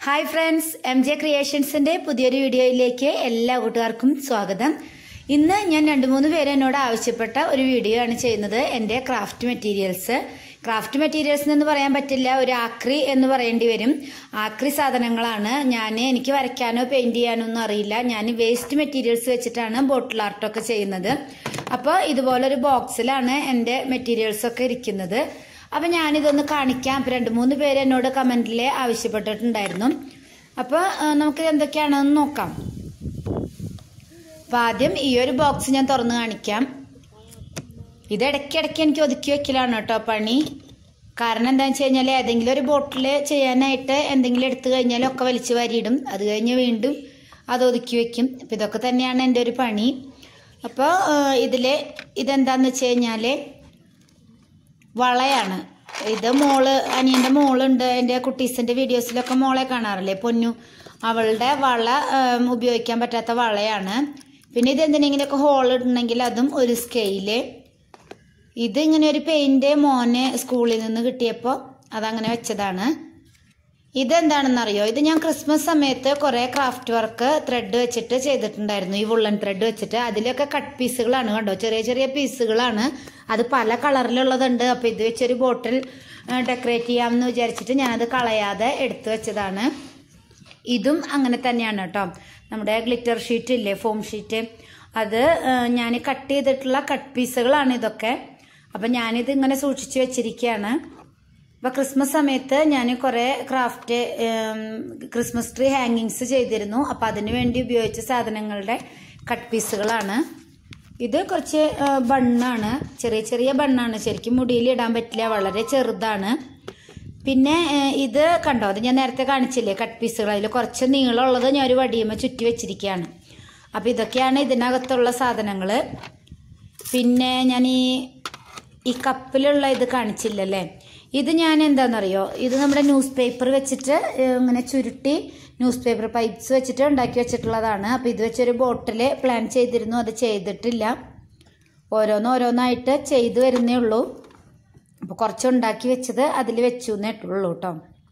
hi friends M J ക്രിയേഷൻസിന്റെ പുതിയൊരു വീഡിയോയിലേക്ക് എല്ലാ കൂട്ടുകാർക്കും സ്വാഗതം ഇന്ന് ഞാൻ രണ്ട് മൂന്ന് പേര് എന്നോട് ആവശ്യപ്പെട്ട ഒരു വീഡിയോ ആണ് ചെയ്യുന്നത് എൻ്റെ ക്രാഫ്റ്റ് മെറ്റീരിയൽസ് ക്രാഫ്റ്റ് മെറ്റീരിയൽസ് എന്ന് പറയാൻ പറ്റില്ല ഒരു ആക്രി എന്ന് പറയേണ്ടി വരും ആക്രി സാധനങ്ങളാണ് ഞാൻ എനിക്ക് വരയ്ക്കാനോ പെയിന്റ് ചെയ്യാനോ ഒന്നും അറിയില്ല ഞാൻ വേസ്റ്റ് മെറ്റീരിയൽസ് വെച്ചിട്ടാണ് ബോട്ടിൽ ആർട്ടൊക്കെ ചെയ്യുന്നത് അപ്പോൾ ഇതുപോലൊരു ബോക്സിലാണ് എൻ്റെ മെറ്റീരിയൽസ് ഒക്കെ ഇരിക്കുന്നത് അപ്പൊ ഞാനിതൊന്ന് കാണിക്കാം അപ്പൊ രണ്ട് മൂന്ന് പേര് എന്നോട് കമന്റിൽ ആവശ്യപ്പെട്ടിട്ടുണ്ടായിരുന്നു അപ്പൊ ആ, നമുക്ക് എന്തൊക്കെയാണെന്ന് നോക്കാം അപ്പൊ ആദ്യം ഈ ഒരു ബോക്സ് ഞാൻ തുറന്ന് കാണിക്കാം ഇത് ഇടയ്ക്കിടയ്ക്ക് എനിക്ക് ഒതുക്കി വെക്കലാണ് കേട്ടോ പണി കാരണം എന്താണെന്ന് വെച്ച് കഴിഞ്ഞാൽ ഏതെങ്കിലും ഒരു ബോട്ടിൽ ചെയ്യാനായിട്ട് എന്തെങ്കിലും എടുത്തു കഴിഞ്ഞാൽ ഒക്കെ വലിച്ചു വാരിയിടും അത് കഴിഞ്ഞ് വീണ്ടും അത് ഒതുക്കി വെക്കും അപ്പം ഇതൊക്കെ തന്നെയാണ് എൻ്റെ ഒരു പണി അപ്പോൾ ഇതിൽ ഇതെന്താന്ന് വെച്ച് കഴിഞ്ഞാൽ വളയാണ് ഇത് മോള് അനിയൻ്റെ മോളുണ്ട് എൻ്റെ കുട്ടീസിൻ്റെ വീഡിയോസിലൊക്കെ മോളെ കാണാറില്ലേ പൊന്നു അവളുടെ വള ഉം, ഉപയോഗിക്കാൻ പറ്റാത്ത വളയാണ് പിന്നെ ഇത് എന്തിനെങ്കിലുമൊക്കെ ഹോൾ ഇടണമെങ്കിൽ അതും ഒരു സ്കെയില് ഇത് ഇങ്ങനെ ഒരു പെയിന്റ് മോന് സ്കൂളിൽ നിന്ന് കിട്ടിയപ്പോൾ അതങ്ങനെ വെച്ചതാണ് ഇതെന്താണെന്നറിയോ ഇത് ഞാൻ ക്രിസ്മസ് സമയത്ത് കുറേ ക്രാഫ്റ്റ് വർക്ക് ത്രെഡ് വെച്ചിട്ട് ചെയ്തിട്ടുണ്ടായിരുന്നു ഈ വുള്ളൻ ത്രെഡ് വെച്ചിട്ട് അതിലൊക്കെ കട്ട് പീസുകളാണ് കണ്ടോ ചെറിയ ചെറിയ പീസുകളാണ് അത് പല കളറിലുള്ളതുണ്ട് അപ്പോൾ ഇത് വെച്ചൊരു ബോട്ടിൽ ഡെക്കറേറ്റ് ചെയ്യാമെന്ന് വിചാരിച്ചിട്ട് ഞാനത് കളയാതെ എടുത്തു വെച്ചതാണ് ഇതും അങ്ങനെ തന്നെയാണ് കേട്ടോ നമ്മുടെ ഗ്ലിറ്റർ ഷീറ്റ് ഇല്ലേ ഫോം ഷീറ്റ് അത് ഞാൻ കട്ട് ചെയ്തിട്ടുള്ള കട്ട് പീസുകളാണ് ഇതൊക്കെ അപ്പം ഞാനിത് ഇങ്ങനെ സൂക്ഷിച്ചു വെച്ചിരിക്കുകയാണ് അപ്പോൾ ക്രിസ്മസ് സമയത്ത് ഞാൻ കുറേ ക്രാഫ്റ്റ് ക്രിസ്മസ് ട്രീ ഹാങ്ങിങ്സ് ചെയ്തിരുന്നു അപ്പോൾ അതിനു വേണ്ടി ഉപയോഗിച്ച സാധനങ്ങളുടെ കട്ട് പീസുകളാണ് ഇത് കുറച്ച് ആ, ബണ്ണാണ് ചെറിയ ചെറിയ ബണ്ണാണ് ശരിക്കും മുടിയിൽ ഇടാൻ പറ്റില്ല വളരെ ചെറുതാണ് പിന്നെ ഏ, ഇത് കണ്ടോ അത് ഞാൻ നേരത്തെ കാണിച്ചില്ലേ കട്ട് പീസുകൾ അതിൽ കുറച്ച് നീളമുള്ളത് ഞാൻ ഒരു വടിയുമ്മ ചുറ്റി വെച്ചിരിക്കുകയാണ് അപ്പോൾ ഇതൊക്കെയാണ് ഇതിനകത്തുള്ള സാധനങ്ങൾ പിന്നെ ഞാൻ ഈ ഈ കപ്പിലുള്ള ഇത് കാണിച്ചില്ലല്ലേ ഇത് ഞാൻ എന്താണെന്നറിയോ ഇത് നമ്മുടെ ന്യൂസ് പേപ്പർ വെച്ചിട്ട് ഏ, ഇങ്ങനെ ചുരുട്ടി ന്യൂസ് പേപ്പർ പൈപ്പ്സ് വെച്ചിട്ട് ഉണ്ടാക്കി വെച്ചിട്ടുള്ളതാണ് അപ്പോൾ ഇത് വെച്ചൊരു ബോട്ടിൽ പ്ലാൻ ചെയ്തിരുന്നു അത് ചെയ്തിട്ടില്ല ഓരോന്ന് ഓരോന്നായിട്ട് ചെയ്തു വരുന്നേ ഉള്ളൂ അപ്പോൾ കുറച്ച് ഉണ്ടാക്കി വെച്ചത് അതിൽ വെച്ചു എന്നേ ഉള്ളൂ കേട്ടോ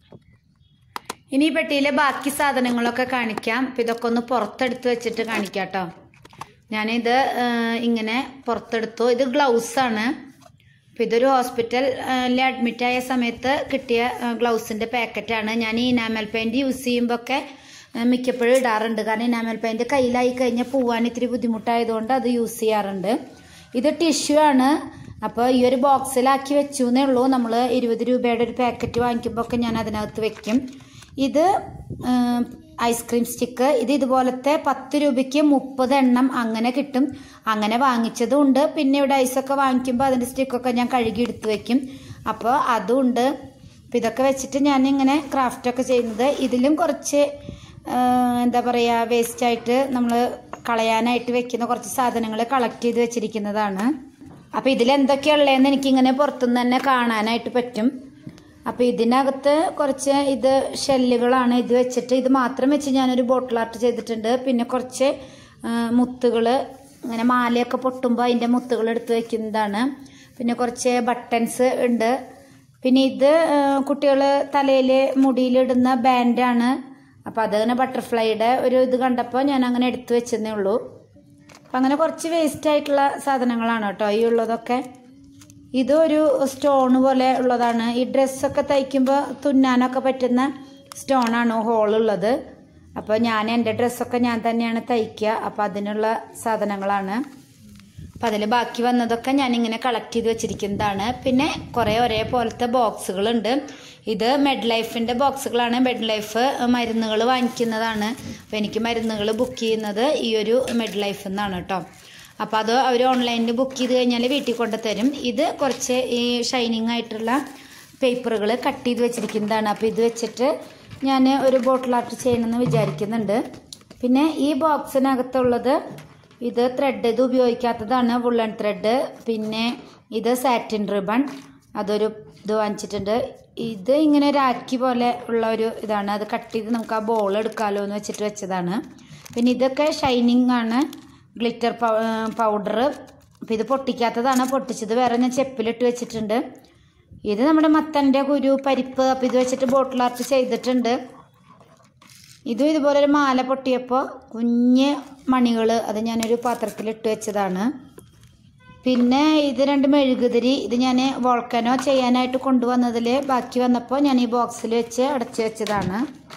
ഇനി ഈ പെട്ടിയിലെ ബാക്കി സാധനങ്ങളൊക്കെ കാണിക്കാം അപ്പം ഇതൊക്കെ ഒന്ന് പുറത്തെടുത്ത് വെച്ചിട്ട് കാണിക്കാം കേട്ടോ ഞാനിത് ആ, ഇങ്ങനെ പുറത്തെടുത്തു ഇത് ഗ്ലൗസ് ആണ് അപ്പം ഇതൊരു ഹോസ്പിറ്റലിൽ അഡ്മിറ്റ് ആയ സമയത്ത് കിട്ടിയ ഗ്ലൗസിൻ്റെ പാക്കറ്റാണ് ഞാൻ ഈ ഇനാമൽ പെയിൻറ് യൂസ് ചെയ്യുമ്പോൾ ഒക്കെ ആ, മിക്കപ്പോഴും ഇടാറുണ്ട് കാരണം ഇനാമൽ പെയിൻറ് കയ്യിലായി കഴിഞ്ഞാൽ പോവാൻ ഇത്തിരി ബുദ്ധിമുട്ടായതുകൊണ്ട് അത് യൂസ് ചെയ്യാറുണ്ട് ഇത് ടിഷ്യൂ ആണ് അപ്പോൾ ഈ ഒരു ബോക്സിലാക്കി വെച്ചു എന്നേ ഉള്ളൂ നമ്മൾ ഇരുപത് രൂപയുടെ ഒരു പാക്കറ്റ് വാങ്ങിക്കുമ്പോൾ ഒക്കെ ഞാൻ അതിനകത്ത് വെക്കും ഇത് ഉം, ഐസ്ക്രീം സ്റ്റിക്ക് ഇത് ഇതുപോലത്തെ പത്ത് രൂപയ്ക്ക് മുപ്പത് എണ്ണം അങ്ങനെ കിട്ടും അങ്ങനെ വാങ്ങിച്ചതും ഉണ്ട് പിന്നെ ഇവിടെ ഐസൊക്കെ വാങ്ങിക്കുമ്പോൾ അതിൻ്റെ സ്റ്റിക്കൊക്കെ ഞാൻ കഴുകി എടുത്ത് വെക്കും അപ്പോൾ അതും ഉണ്ട് അപ്പം ഇതൊക്കെ വെച്ചിട്ട് ഞാൻ ഇങ്ങനെ ക്രാഫ്റ്റൊക്കെ ചെയ്യുന്നത് ഇതിലും കുറച്ച് ആ, എന്താ പറയുക വേസ്റ്റായിട്ട് നമ്മൾ കളയാനായിട്ട് വെക്കുന്ന കുറച്ച് സാധനങ്ങൾ കളക്ട് ചെയ്ത് വെച്ചിരിക്കുന്നതാണ് അപ്പോൾ ഇതിലെന്തൊക്കെയുള്ളതെന്ന് എനിക്കിങ്ങനെ പുറത്തുനിന്ന് തന്നെ കാണാനായിട്ട് പറ്റും അപ്പോൾ ഇതിനകത്ത് കുറച്ച് ഇത് ഷെല്ലുകളാണ് ഇത് വെച്ചിട്ട് ഇത് മാത്രം വെച്ച് ഞാനൊരു ബോട്ടിൽ ആർട്ട് ചെയ്തിട്ടുണ്ട് പിന്നെ കുറച്ച് മുത്തുകൾ ഇങ്ങനെ മാലയൊക്കെ പൊട്ടുമ്പോൾ അതിൻ്റെ മുത്തുകൾ എടുത്ത് വെക്കുന്നതാണ് പിന്നെ കുറച്ച് ബട്ടൺസ് ഉണ്ട് പിന്നെ ഇത് കുട്ടികൾ തലയിൽ മുടിയിലിടുന്ന ബാൻഡാണ് അപ്പോൾ അതങ്ങനെ ബട്ടർഫ്ലൈയുടെ ഒരു ഇത് കണ്ടപ്പോൾ ഞാൻ അങ്ങനെ എടുത്തു വെച്ചെന്നേ ഉള്ളൂ അപ്പം അങ്ങനെ കുറച്ച് വേസ്റ്റ് ആയിട്ടുള്ള സാധനങ്ങളാണ് കേട്ടോ ഈ ഉള്ളതൊക്കെ ഇതൊരു സ്റ്റോൺ പോലെ ഉള്ളതാണ് ഈ ഡ്രസ്സൊക്കെ തയ്ക്കുമ്പോൾ തുന്നാനൊക്കെ പറ്റുന്ന സ്റ്റോണാണ് ഹോളുള്ളത് അപ്പോൾ ഞാൻ എൻ്റെ ഡ്രസ്സൊക്കെ ഞാൻ തന്നെയാണ് തയ്ക്കുക അപ്പോൾ അതിനുള്ള സാധനങ്ങളാണ് അപ്പം അതിൽ ബാക്കി വന്നതൊക്കെ ഞാനിങ്ങനെ കളക്ട് ചെയ്ത് വെച്ചിരിക്കുന്നതാണ് പിന്നെ കുറേ ഒരേപോലത്തെ ബോക്സുകളുണ്ട് ഇത് മെഡ് ലൈഫിൻ്റെ ബോക്സുകളാണ് മെഡ് ലൈഫ് മരുന്നുകൾ വാങ്ങിക്കുന്നതാണ് അപ്പോൾ എനിക്ക് മരുന്നുകൾ ബുക്ക് ചെയ്യുന്നത് ഈ ഒരു മെഡ് ലൈഫിൽ നിന്നാണ് കേട്ടോ അപ്പോൾ അത് അവർ ഓൺലൈനിൽ ബുക്ക് ചെയ്ത് കഴിഞ്ഞാൽ വീട്ടിൽ കൊണ്ട് തരും ഇത് കുറച്ച് ഈ ഷൈനിങ് ആയിട്ടുള്ള പേപ്പറുകൾ കട്ട് ചെയ്ത് വെച്ചിരിക്കുന്നതാണ് അപ്പോൾ ഇത് വെച്ചിട്ട് ഞാൻ ഒരു ബോട്ടിൽ ആർട്ട് ചെയ്യണമെന്ന് വിചാരിക്കുന്നുണ്ട് പിന്നെ ഈ ബോക്സിനകത്തുള്ളത് ഇത് ത്രെഡ് ഇത് ഉപയോഗിക്കാത്തതാണ് വുള്ളൻ ത്രെഡ് പിന്നെ ഇത് സാറ്റിൻ റിബൺ അതൊരു ഇത് വാങ്ങിച്ചിട്ടുണ്ട് ഇത് ഇങ്ങനെ ഒരു ആക്കി പോലെ ഉള്ള ഒരു ഇതാണ് അത് കട്ട് ചെയ്ത് നമുക്ക് ആ ബോൾ എടുക്കാമല്ലോ എന്ന് വെച്ചിട്ട് വെച്ചതാണ് പിന്നെ ഇതൊക്കെ ഷൈനിങ് ആണ് ഗ്ലിറ്റർ പൗഡർ അപ്പോൾ ഇത് പൊട്ടിക്കാത്തതാണ് പൊട്ടിച്ചത് വേറെ ഞാൻ ചെപ്പിലിട്ട് വെച്ചിട്ടുണ്ട് ഇത് നമ്മുടെ മത്തൻ്റെ കുരു പരിപ്പ് അപ്പോൾ ഇത് വെച്ചിട്ട് ബോട്ടിൽ ആർട്ട് ചെയ്തിട്ടുണ്ട് ഇതും ഇതുപോലെ ഒരു മാല പൊട്ടിയപ്പോൾ കുഞ്ഞ് മണികൾ അത് ഞാനൊരു പാത്രത്തിൽ ഇട്ട് വെച്ചതാണ് പിന്നെ ഇത് രണ്ട് മെഴുകുതിരി ഇത് ഞാൻ വോൾക്കനോ ചെയ്യാനായിട്ട് കൊണ്ടുവന്നതിൽ ബാക്കി വന്നപ്പോൾ ഞാൻ ഈ ബോക്സിൽ വെച്ച് അടച്ചു വെച്ചതാണ്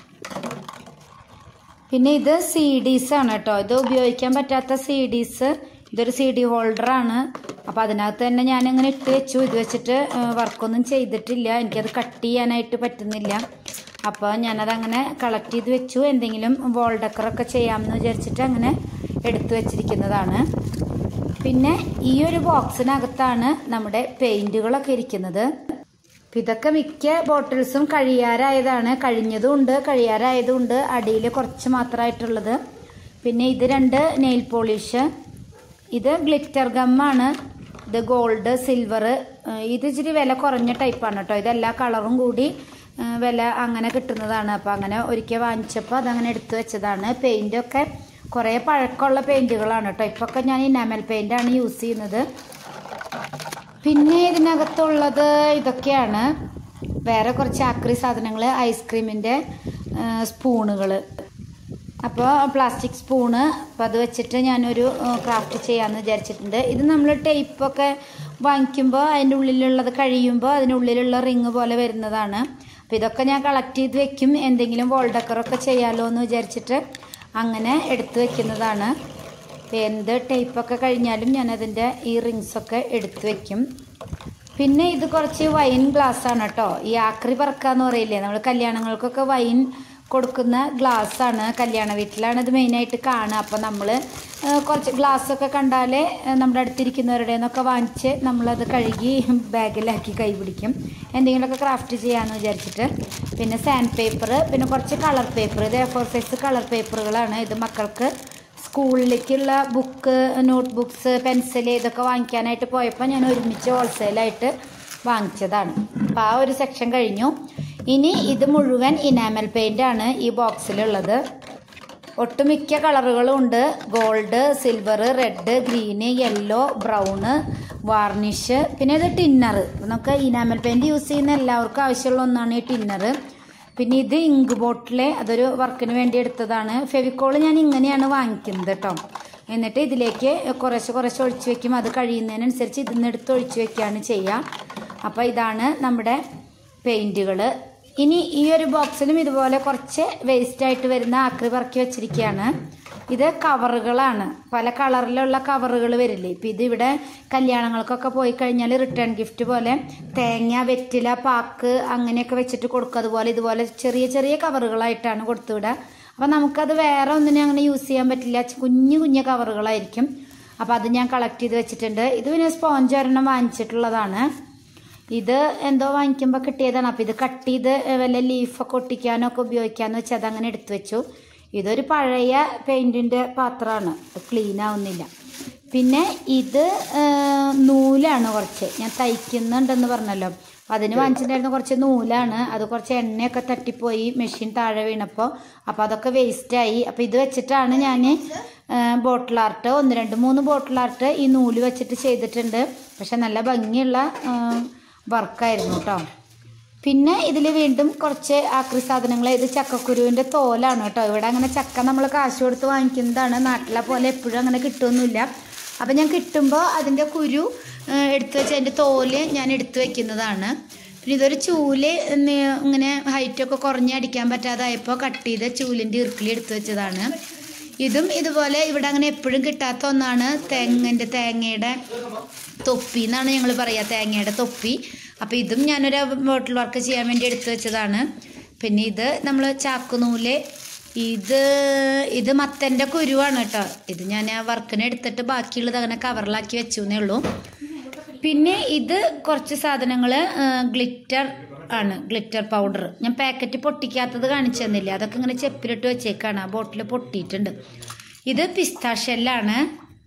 പിന്നെ ഇത് സി ഡീസ് ആണ് കേട്ടോ ഇത് ഉപയോഗിക്കാൻ പറ്റാത്ത സി ഡീസ് ഇതൊരു സി ഡി ഹോൾഡറാണ് അപ്പോൾ അതിനകത്ത് തന്നെ ഞാനിങ്ങനെ ഇട്ട് വെച്ചു ഇത് വെച്ചിട്ട് വർക്കൊന്നും ചെയ്തിട്ടില്ല എനിക്കത് കട്ട് ചെയ്യാനായിട്ട് പറ്റുന്നില്ല അപ്പോൾ ഞാനതങ്ങനെ കളക്ട് ചെയ്ത് വെച്ചു എന്തെങ്കിലും വോൾ ഡെക്കറൊക്കെ ചെയ്യാമെന്ന് വിചാരിച്ചിട്ട് അങ്ങനെ എടുത്തു വെച്ചിരിക്കുന്നതാണ് പിന്നെ ഈ ഒരു ബോക്സിനകത്താണ് നമ്മുടെ പെയിൻറ്റുകളൊക്കെ ഇരിക്കുന്നത് അപ്പം ഇതൊക്കെ മിക്ക ബോട്ടിൽസും കഴിയാറായതാണ് കഴിഞ്ഞതും ഉണ്ട് കഴിയാറായതും ഉണ്ട് അടിയിൽ കുറച്ച് മാത്രമായിട്ടുള്ളത് പിന്നെ ഇത് രണ്ട് നെയിൽ പോളിഷ് ഇത് ഗ്ലിറ്റർ ഗമ്മാണ് ഇത് ഗോൾഡ് സിൽവർ ഇത് ഇച്ചിരി വില കുറഞ്ഞ ടൈപ്പാണ് കേട്ടോ ഇതെല്ലാ കളറും കൂടി ആ, വില അങ്ങനെ കിട്ടുന്നതാണ് അപ്പോൾ അങ്ങനെ ഒരിക്കൽ വാങ്ങിച്ചപ്പോൾ അതങ്ങനെ എടുത്തു വെച്ചതാണ് പെയിൻ്റൊക്കെ കുറേ പഴക്കമുള്ള പെയിൻറ്റുകളാണ് കേട്ടോ ഇപ്പൊക്കെ ഞാൻ ഇനാമൽ പെയിൻ്റാണ് യൂസ് ചെയ്യുന്നത് പിന്നെ ഇതിനകത്തുള്ളത് ഇതൊക്കെയാണ് വേറെ കുറച്ച് ആക്രി സാധനങ്ങൾ ഐസ്ക്രീമിൻ്റെ സ്പൂണുകൾ അപ്പോൾ പ്ലാസ്റ്റിക് സ്പൂണ് അപ്പോൾ അത് വെച്ചിട്ട് ഞാനൊരു ക്രാഫ്റ്റ് ചെയ്യാമെന്ന് വിചാരിച്ചിട്ടുണ്ട് ഇത് നമ്മൾ ടേപ്പൊക്കെ വാങ്ങിക്കുമ്പോൾ അതിൻ്റെ ഉള്ളിലുള്ളത് കഴിയുമ്പോൾ അതിനുള്ളിലുള്ള റിങ് പോലെ വരുന്നതാണ് അപ്പോൾ ഇതൊക്കെ ഞാൻ കളക്ട് ചെയ്ത് വെക്കും എന്തെങ്കിലും വോൾ ഡെക്കറൊക്കെ ചെയ്യാമല്ലോ എന്ന് വിചാരിച്ചിട്ട് അങ്ങനെ എടുത്ത് വെക്കുന്നതാണ് അപ്പോൾ എന്ത് ടൈപ്പൊക്കെ കഴിഞ്ഞാലും ഞാനതിൻ്റെ ഈ റിങ്സൊക്കെ എടുത്ത് വെക്കും പിന്നെ ഇത് കുറച്ച് വൈൻ ഗ്ലാസ് ആണ് കേട്ടോ ഈ ആക്രി പറക്കാന്ന് പറയില്ലേ നമ്മൾ കല്യാണങ്ങൾക്കൊക്കെ വൈൻ കൊടുക്കുന്ന ഗ്ലാസ് ആണ് കല്യാണ വീട്ടിലാണ് ഇത് മെയിനായിട്ട് കാണുക അപ്പോൾ നമ്മൾ കുറച്ച് ഗ്ലാസ്സൊക്കെ കണ്ടാലേ ഏഹ്, നമ്മുടെ അടുത്തിരിക്കുന്നവരുടെ നിന്നൊക്കെ വാങ്ങിച്ച് നമ്മളത് കഴുകി ബാഗിലാക്കി കൈ പിടിക്കും എന്തെങ്കിലുമൊക്കെ ക്രാഫ്റ്റ് ചെയ്യാമെന്ന് വിചാരിച്ചിട്ട് പിന്നെ സാൻഡ് പേപ്പർ പിന്നെ കുറച്ച് കളർ പേപ്പർ ഇത് എ ഫോർ സൈസ് കളർ പേപ്പറുകളാണ് ഇത് മക്കൾക്ക് സ്കൂളിലേക്കുള്ള ബുക്ക് നോട്ട് ബുക്സ് പെൻസിൽ ഇതൊക്കെ വാങ്ങിക്കാനായിട്ട് പോയപ്പോൾ ഞാൻ ഒരുമിച്ച് ഹോൾസെയിലായിട്ട് വാങ്ങിച്ചതാണ് അപ്പോൾ ആ ഒരു സെക്ഷൻ കഴിഞ്ഞു ഇനി ഇത് മുഴുവൻ ഇനാമൽ പെയിൻ്റ് ആണ് ഈ ബോക്സിലുള്ളത് ഒട്ടുമിക്ക കളറുകളും ഉണ്ട് gold silver red green yellow brown varnish പിന്നെ ഇത് ടിന്നർ നമുക്ക് ഇനാമൽ പെയിൻറ് യൂസ് ചെയ്യുന്ന എല്ലാവർക്കും ആവശ്യമുള്ള ഒന്നാണ് ഈ ടിന്നർ പിന്നെ ഇത് ഇങ്ക് ബോട്ടിലെ അതൊരു വർക്കിന് വേണ്ടി എടുത്തതാണ് ഫെവിക്കോൾ ഞാൻ ഇങ്ങനെയാണ് വാങ്ങിക്കുന്നത് കേട്ടോ എന്നിട്ട് ഇതിലേക്ക് കുറേശ്ശെ കുറേശ്ശെ ഒഴിച്ച് വെക്കും അത് കഴിയുന്നതിനനുസരിച്ച് ഇതിന്ന് എടുത്ത് ഒഴിച്ച് വെക്കുകയാണ് ചെയ്യുക അപ്പോൾ ഇതാണ് നമ്മുടെ പെയിൻറ്റുകൾ ഇനി ഈ ഒരു ബോക്സിലും ഇതുപോലെ കുറച്ച് വേസ്റ്റ് ആയിട്ട് വരുന്ന ആക്രി പറക്കി വെച്ചിരിക്കുകയാണ് ഇത് കവറുകളാണ് പല കളറിലുള്ള കവറുകൾ വരില്ലേ ഇപ്പം ഇത് ഇവിടെ കല്യാണങ്ങൾക്കൊക്കെ പോയി കഴിഞ്ഞാൽ റിട്ടേൺ ഗിഫ്റ്റ് പോലെ തേങ്ങ വെറ്റില പാക്ക് അങ്ങനെയൊക്കെ വെച്ചിട്ട് കൊടുക്കും അതുപോലെ ഇതുപോലെ ചെറിയ ചെറിയ കവറുകളായിട്ടാണ് കൊടുത്തുവിടുക അപ്പം നമുക്കത് വേറെ ഒന്നിനും അങ്ങനെ യൂസ് ചെയ്യാൻ പറ്റില്ല കുഞ്ഞു കുഞ്ഞു കവറുകളായിരിക്കും അപ്പോൾ അത് ഞാൻ കളക്ട് ചെയ്ത് വെച്ചിട്ടുണ്ട് ഇത് പിന്നെ സ്പോഞ്ച് ഒരെണ്ണം വാങ്ങിച്ചിട്ടുള്ളതാണ് ഇത് എന്തോ വാങ്ങിക്കുമ്പോൾ കിട്ടിയതാണ് അപ്പോൾ ഇത് കട്ട് ചെയ്ത് വല്ല ലീഫൊക്കെ ഒട്ടിക്കാനോ ഒക്കെ ഉപയോഗിക്കാമെന്ന് വെച്ചാൽ അതങ്ങനെ എടുത്തു വെച്ചു ഇതൊരു പഴയ പെയിൻറ്റിൻ്റെ പാത്രമാണ് ക്ലീൻ ആവുന്നില്ല പിന്നെ ഇത് ആ, നൂലാണ് കുറച്ച് ഞാൻ തയ്ക്കുന്നുണ്ടെന്ന് പറഞ്ഞല്ലോ അപ്പോൾ അതിന് വാങ്ങിച്ചിട്ടുണ്ടായിരുന്ന കുറച്ച് നൂലാണ് അത് കുറച്ച് എണ്ണയൊക്കെ തട്ടിപ്പോയി മെഷീൻ താഴെ വീണപ്പോൾ അപ്പോൾ അതൊക്കെ വേസ്റ്റായി അപ്പോൾ ഇത് വെച്ചിട്ടാണ് ഞാൻ ബോട്ടിൽ ആർട്ട് ഒന്ന് രണ്ട് മൂന്ന് ബോട്ടിൽ ആർട്ട് ഈ നൂല് വെച്ചിട്ട് ചെയ്തിട്ടുണ്ട് പക്ഷെ നല്ല ഭംഗിയുള്ള വർക്കായിരുന്നു കേട്ടോ പിന്നെ ഇതിൽ വീണ്ടും കുറച്ച് ആക്രി സാധനങ്ങൾ ഇത് ചക്കക്കുരുവിൻ്റെ തോലാണ് കേട്ടോ ഇവിടെ അങ്ങനെ ചക്ക നമ്മൾ കാശ് കൊടുത്ത് വാങ്ങിക്കുന്നതാണ് നാട്ടിലെ പോലെ എപ്പോഴും അങ്ങനെ കിട്ടുമൊന്നുമില്ല അപ്പം ഞാൻ കിട്ടുമ്പോൾ അതിൻ്റെ കുരു ആ, എടുത്ത് വെച്ച് അതിൻ്റെ തോല് ഞാൻ എടുത്ത് വെക്കുന്നതാണ് പിന്നെ ഇതൊരു ചൂല് നി- ഇങ്ങനെ ഹൈറ്റൊക്കെ കുറഞ്ഞ് അടിക്കാൻ പറ്റാതായപ്പോൾ കട്ട് ചെയ്ത് ചൂലിൻ്റെ ഇറുക്കിൽ എടുത്ത് വെച്ചതാണ് ഇതും ഇതുപോലെ ഇവിടെ അങ്ങനെ എപ്പോഴും കിട്ടാത്ത ഒന്നാണ് തേങ്ങൻ്റെ തേങ്ങയുടെ തൊപ്പി എന്നാണ് ഞങ്ങൾ പറയുക തേങ്ങയുടെ തൊപ്പി അപ്പോൾ ഇതും ഞാനൊരു ബോട്ടിൽ വർക്ക് ചെയ്യാൻ വേണ്ടി എടുത്തു വെച്ചതാണ് പിന്നെ ഇത് നമ്മൾ ചാക്കുനൂല് ഇത് ഇത് മത്തൻ്റെ കുരുവാണ് കേട്ടോ ഇത് ഞാൻ ആ വർക്കിന് എടുത്തിട്ട് ബാക്കിയുള്ളത് അങ്ങനെ കവറിലാക്കി വെച്ചു എന്നേ ഉള്ളൂ പിന്നെ ഇത് കുറച്ച് സാധനങ്ങൾ ഗ്ലിറ്റർ ആണ് ഗ്ലിറ്റർ പൗഡർ ഞാൻ പാക്കറ്റ് പൊട്ടിക്കാത്തത് കാണിച്ചു തന്നില്ല അതൊക്കെ ഇങ്ങനെ ചെപ്പിലിട്ട് വെച്ചേക്കാണ് ആ ബോട്ടിൽ പൊട്ടിയിട്ടുണ്ട് ഇത് പിസ്താഷെല്ലാണ്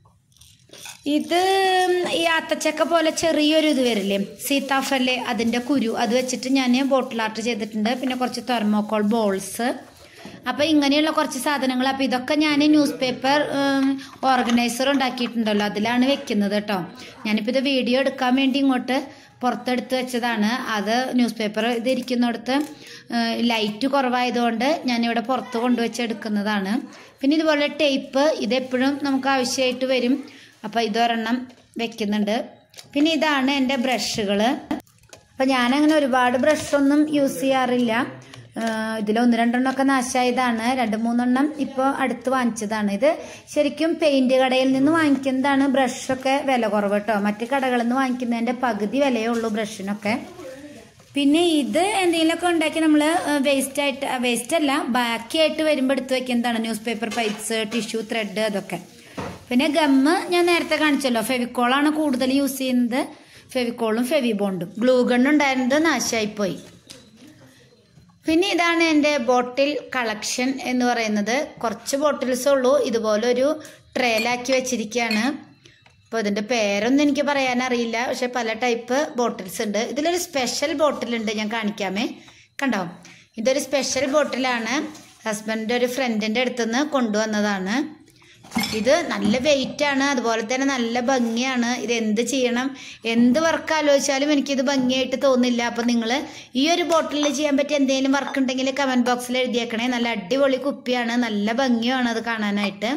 ഇത് ഈ ആത്തച്ചക്ക പോലെ ചെറിയൊരു ഇത് വരില്ലേ സീതാഫല് അതിൻ്റെ കുരു അത് വെച്ചിട്ട് ഞാൻ ബോട്ടിൽ ആർട്ട് ചെയ്തിട്ടുണ്ട് പിന്നെ കുറച്ച് തെർമോക്കോൾ ബോൾസ് അപ്പോൾ ഇങ്ങനെയുള്ള കുറച്ച് സാധനങ്ങൾ അപ്പോൾ ഇതൊക്കെ ഞാൻ ന്യൂസ് പേപ്പർ ഓർഗനൈസർ ഉണ്ടാക്കിയിട്ടുണ്ടല്ലോ അതിലാണ് വെക്കുന്നത് കേട്ടോ ഞാനിപ്പോൾ ഇത് വീഡിയോ എടുക്കാൻ വേണ്ടി ഇങ്ങോട്ട് പുറത്തെടുത്ത് വെച്ചതാണ് അത് ന്യൂസ് പേപ്പർ ഇതിരിക്കുന്നിടത്ത് ലൈറ്റ് കുറവായതുകൊണ്ട് ഞാനിവിടെ പുറത്ത് കൊണ്ടുവച്ച് എടുക്കുന്നതാണ് പിന്നെ ഇതുപോലെ ടേപ്പ് ഇതെപ്പോഴും നമുക്ക് ആവശ്യമായിട്ട് വരും അപ്പോൾ ഇതൊരെണ്ണം വെക്കുന്നുണ്ട് പിന്നെ ഇതാണ് എൻ്റെ ബ്രഷുകൾ അപ്പം ഞാനങ്ങനെ ഒരുപാട് ബ്രഷൊന്നും യൂസ് ചെയ്യാറില്ല ഇതിൽ ഒന്ന് രണ്ടെണ്ണമൊക്കെ നാശമായതാണ് രണ്ട് മൂന്നെണ്ണം ഇപ്പോൾ അടുത്ത് വാങ്ങിച്ചതാണ് ഇത് ശരിക്കും പെയിന്റ് കടയിൽ നിന്ന് വാങ്ങിക്കുന്നതാണ് ബ്രഷൊക്കെ വില കുറവ് കേട്ടോ മറ്റ് കടകളിൽ നിന്ന് വാങ്ങിക്കുന്നതിൻ്റെ പകുതി വിലയേ ഉള്ളൂ ബ്രഷിനൊക്കെ പിന്നെ ഇത് എന്തെങ്കിലുമൊക്കെ ഉണ്ടാക്കി നമ്മൾ വേസ്റ്റ് ആയിട്ട് വേസ്റ്റ് അല്ല ബാക്കിയായിട്ട് വരുമ്പോൾ എടുത്ത് വെക്കുന്നതാണ് news paper pipes tissue thread അതൊക്കെ പിന്നെ ഗമ്മ് ഞാൻ നേരത്തെ കാണിച്ചല്ലോ ഫെവിക്കോളാണ് കൂടുതൽ യൂസ് ചെയ്യുന്നത് ഫെവിക്കോളും ഫെവിബോണ്ടും ഗ്ലൂ ഗണ്ണുണ്ടായിരുന്നത് നാശമായിപ്പോയി പിന്നെ ഇതാണ് എൻ്റെ ബോട്ടിൽ കളക്ഷൻ എന്ന് പറയുന്നത് കുറച്ച് ബോട്ടിൽസേ ഉള്ളൂ ഇതുപോലെ ഒരു ട്രേലാക്കി വെച്ചിരിക്കുകയാണ് അപ്പോൾ ഇതിൻ്റെ പേരൊന്നും എനിക്ക് പറയാൻ അറിയില്ല പക്ഷെ പല ടൈപ്പ് ബോട്ടിൽസ് ഉണ്ട് ഇതിലൊരു സ്പെഷ്യൽ ബോട്ടിലുണ്ട് ഞാൻ കാണിക്കാമേ കണ്ടോ ഇതൊരു സ്പെഷ്യൽ ബോട്ടിലാണ് ഹസ്ബൻഡിൻ്റെ ഒരു ഫ്രണ്ടിൻ്റെ അടുത്തുനിന്ന് കൊണ്ടുവന്നതാണ് ഇത് നല്ല വെയിറ്റ് ആണ് അതുപോലെ തന്നെ നല്ല ഭംഗിയാണ് ഇത് എന്ത് ചെയ്യണം എന്ത് വർക്ക് ആലോചിച്ചാലും എനിക്കിത് ഭംഗിയായിട്ട് തോന്നില്ല അപ്പം നിങ്ങൾ ഈ ഒരു ബോട്ടിലിൽ ചെയ്യാൻ പറ്റിയ എന്തെങ്കിലും വർക്ക് ഉണ്ടെങ്കിൽ കമൻറ്റ് ബോക്സിൽ എഴുതിയേക്കണേ നല്ല അടിപൊളി കുപ്പിയാണ് നല്ല ഭംഗിയാണ് അത് കാണാനായിട്ട്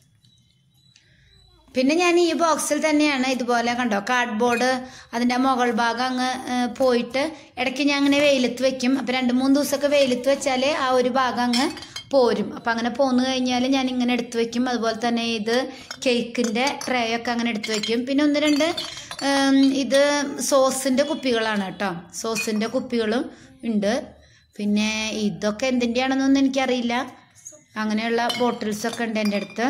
പിന്നെ ഞാൻ ഈ ബോക്സിൽ തന്നെയാണ് ഇതുപോലെ കണ്ടോ കാർഡ്ബോർഡ് അതിൻ്റെ മുകൾ ഭാഗം അങ്ങ് ഏഹ്, പോയിട്ട് ഇടയ്ക്ക് ഞാൻ അങ്ങനെ വെയിലത്ത് വെക്കും അപ്പം രണ്ട് മൂന്ന് ദിവസമൊക്കെ വെയിലത്ത് വെച്ചാൽ ആ ഒരു ഭാഗം അങ്ങ് പോരും അപ്പം അങ്ങനെ പോന്നു കഴിഞ്ഞാൽ ഞാൻ ഇങ്ങനെ എടുത്തു വെക്കും അതുപോലെ തന്നെ ഇത് കേക്കിൻ്റെ ട്രേ ഒക്കെ അങ്ങനെ എടുത്തു വെക്കും പിന്നെ ഒന്ന് രണ്ട് ഏം, ഇത് സോസിൻ്റെ കുപ്പികളാണ് കേട്ടോ സോസിൻ്റെ കുപ്പികളും ഉണ്ട് പിന്നെ ഇതൊക്കെ എന്തിൻ്റെയാണെന്നൊന്നും എനിക്കറിയില്ല അങ്ങനെയുള്ള ബോട്ടിൽസൊക്കെ ഉണ്ട് എൻ്റെ അടുത്ത്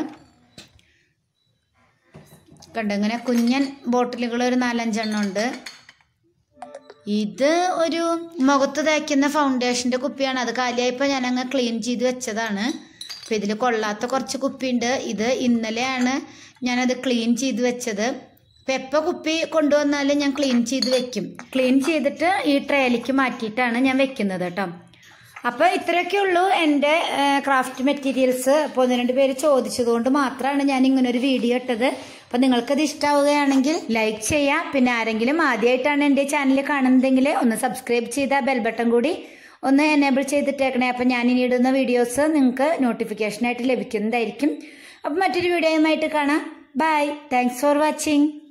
കണ്ടോ ഇങ്ങനെ കുഞ്ഞൻ ബോട്ടിലുകൾ ഒരു നാലഞ്ചെണ്ണം ഉണ്ട് ഇത് ഒരു മുഖത്ത് തേക്കുന്ന ഫൗണ്ടേഷൻ്റെ കുപ്പിയാണ് അത് കാലിയായപ്പോൾ ഞാനങ്ങ് ക്ലീൻ ചെയ്ത് വെച്ചതാണ് അപ്പോൾ ഇതിൽ കൊള്ളാത്ത കുറച്ച് കുപ്പിയുണ്ട് ഇത് ഇന്നലെയാണ് ഞാനത് ക്ലീൻ ചെയ്ത് വെച്ചത് അപ്പോൾ എപ്പോൾ കുപ്പി കൊണ്ടുവന്നാലും ഞാൻ ക്ലീൻ ചെയ്ത് വെക്കും ക്ലീൻ ചെയ്തിട്ട് ഈ ട്രേയിലേക്ക് മാറ്റിയിട്ടാണ് ഞാൻ വെക്കുന്നത് കേട്ടോ അപ്പോൾ ഇത്രയൊക്കെ ഉള്ളൂ എൻ്റെ ക്രാഫ്റ്റ് മെറ്റീരിയൽസ് അപ്പോൾ ഒന്ന് രണ്ട് പേര് ചോദിച്ചതുകൊണ്ട് മാത്രമാണ് ഞാൻ ഇങ്ങനെ ഒരു വീഡിയോ ഇട്ടത് അപ്പോൾ നിങ്ങൾക്കത് ഇഷ്ടമാവുകയാണെങ്കിൽ ലൈക്ക് ചെയ്യുക പിന്നെ ആരെങ്കിലും ആദ്യമായിട്ടാണ് എൻ്റെ ചാനൽ കാണുന്നതെങ്കിൽ ഒന്ന് സബ്സ്ക്രൈബ് ചെയ്ത ബെൽ ബട്ടൺ കൂടി ഒന്ന് എനേബിൾ ചെയ്തിട്ടേക്കണേ അപ്പോൾ ഞാൻ ഇനി ഇടുന്ന വീഡിയോസ് നിങ്ങൾക്ക് നോട്ടിഫിക്കേഷനായിട്ട് ലഭിക്കുന്നതായിരിക്കും അപ്പോൾ മറ്റൊരു വീഡിയോയുമായിട്ട് കാണാം ബൈ താങ്ക്സ് ഫോർ വാച്ചിങ്